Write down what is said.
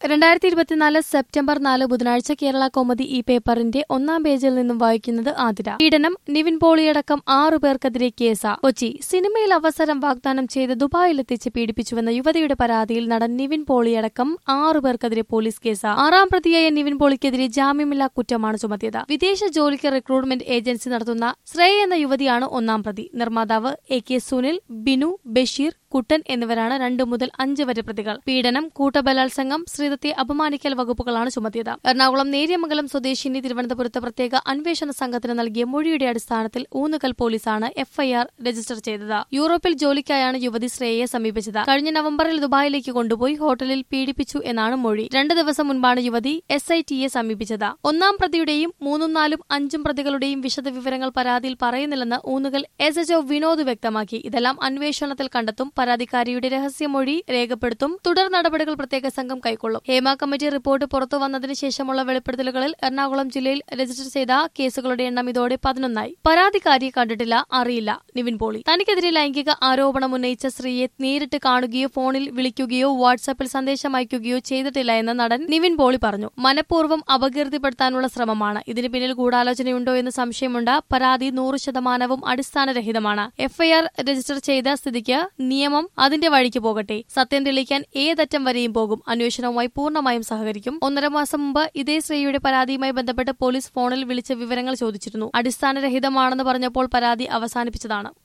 രണ്ടായിരത്തി ഇരുപത്തിനാല് സെപ്റ്റംബർ നാല് ബുധനാഴ്ച കേരള കോമതി ഈ പേപ്പറിന്റെ ഒന്നാം പേജിൽ നിന്നും വായിക്കുന്നത് ആതിര പീഡനം നിവിൻ പോളിയടക്കം ആറു പേർക്കെതിരെ കേസ് കൊച്ചി സിനിമയിൽ അവസരം വാഗ്ദാനം ചെയ്ത് ദുബായിലെത്തിച്ച് പീഡിപ്പിച്ചുവെന്ന യുവതിയുടെ പരാതിയിൽ നടൻ നിവിൻ പോളിയടക്കം ആറു പേർക്കെതിരെ പോലീസ് കേസ് ആറാം പ്രതിയായ നിവിൻ പോളിക്കെതിരെ ജാമ്യമില്ലാ കുറ്റമാണ് ചുമത്തിയത് വിദേശ ജോലിക്ക് റിക്രൂട്ട്മെന്റ് ഏജൻസി നടത്തുന്ന ശ്രേയ എന്ന യുവതിയാണ് ഒന്നാം പ്രതി നിർമ്മാതാവ് എ കെ സുനിൽ ബിനു ബഷീർ കുട്ടൻ എന്നിവരാണ് രണ്ടു മുതൽ അഞ്ച് വരെ പ്രതികൾ പീഡനം കൂട്ടബലാത്സംഗം ശ്രീദത്തെ അപമാനിക്കൽ വകുപ്പുകളാണ് ചുമത്തിയത് എറണാകുളം നേര്യമംഗലം സ്വദേശിനി തിരുവനന്തപുരത്ത് പ്രത്യേക അന്വേഷണ സംഘത്തിന് നൽകിയ മൊഴിയുടെ അടിസ്ഥാനത്തിൽ ഊന്നുകൽ പോലീസാണ് എഫ്ഐആർ രജിസ്റ്റർ ചെയ്തത് യൂറോപ്പിൽ ജോലിക്കായാണ് യുവതി ശ്രേയയെ സമീപിച്ചത് കഴിഞ്ഞ നവംബറിൽ ദുബായിലേക്ക് കൊണ്ടുപോയി ഹോട്ടലിൽ പീഡിപ്പിച്ചു എന്നാണ് മൊഴി രണ്ട് ദിവസം മുൻപാണ് യുവതി എസ് ഐ ടിയെ സമീപിച്ചത് ഒന്നാം പ്രതിയുടെയും മൂന്നും നാലും അഞ്ചും പ്രതികളുടെയും വിശദവിവരങ്ങൾ പരാതിയിൽ പറയുന്നില്ലെന്ന് ഊന്നുകൽ എസ് എച്ച്ഒ വിനോദ് വ്യക്തമാക്കി ഇതെല്ലാം അന്വേഷണത്തിൽ കണ്ടെത്തും പരാതിക്കാരിയുടെ രഹസ്യമൊഴി രേഖപ്പെടുത്തും തുടർ നടപടികൾ പ്രത്യേക സംഘം കൈക്കൊള്ളും ഹേമ കമ്മിറ്റി റിപ്പോർട്ട് പുറത്തു വന്നതിന് ശേഷമുള്ള വെളിപ്പെടുത്തലുകളിൽ എറണാകുളം ജില്ലയിൽ രജിസ്റ്റർ ചെയ്ത കേസുകളുടെ എണ്ണം ഇതോടെ പതിനൊന്നായി പരാതിക്കാരിയെ കണ്ടിട്ടില്ല അറിയില്ല നിവിൻ പോളി തനിക്കെതിരെ ലൈംഗിക ആരോപണം ഉന്നയിച്ച സ്ത്രീയെ നേരിട്ട് കാണുകയോ ഫോണിൽ വിളിക്കുകയോ വാട്സാപ്പിൽ സന്ദേശം അയക്കുകയോ ചെയ്തിട്ടില്ല എന്ന് നടൻ നിവിൻ പോളി പറഞ്ഞു മനഃപൂർവ്വം അപകീർത്തിപ്പെടുത്താനുള്ള ശ്രമമാണ് ഇതിന് പിന്നിൽ ഗൂഢാലോചനയുണ്ടോ എന്ന് സംശയമുണ്ട് പരാതി നൂറ് ശതമാനവും അടിസ്ഥാനരഹിതമാണ് എഫ്ഐആർ രജിസ്റ്റർ ചെയ്ത സ്ഥിതിക്ക് നിയമം അതിന്റെ വഴിക്ക് പോകട്ടെ സത്യം തെളിയിക്കാൻ ഏതറ്റം വരെയും പോകും അന്വേഷണവുമായി പൂർണ്ണമായും സഹകരിക്കും ഒന്നര മാസം മുമ്പ് ഇതേ സ്ത്രീയുടെ പരാതിയുമായി ബന്ധപ്പെട്ട് പോലീസ് ഫോണിൽ വിളിച്ച് വിവരങ്ങൾ ചോദിച്ചിരുന്നു അടിസ്ഥാനരഹിതമാണെന്ന് പറഞ്ഞപ്പോൾ പരാതി അവസാനിപ്പിച്ചതാണ്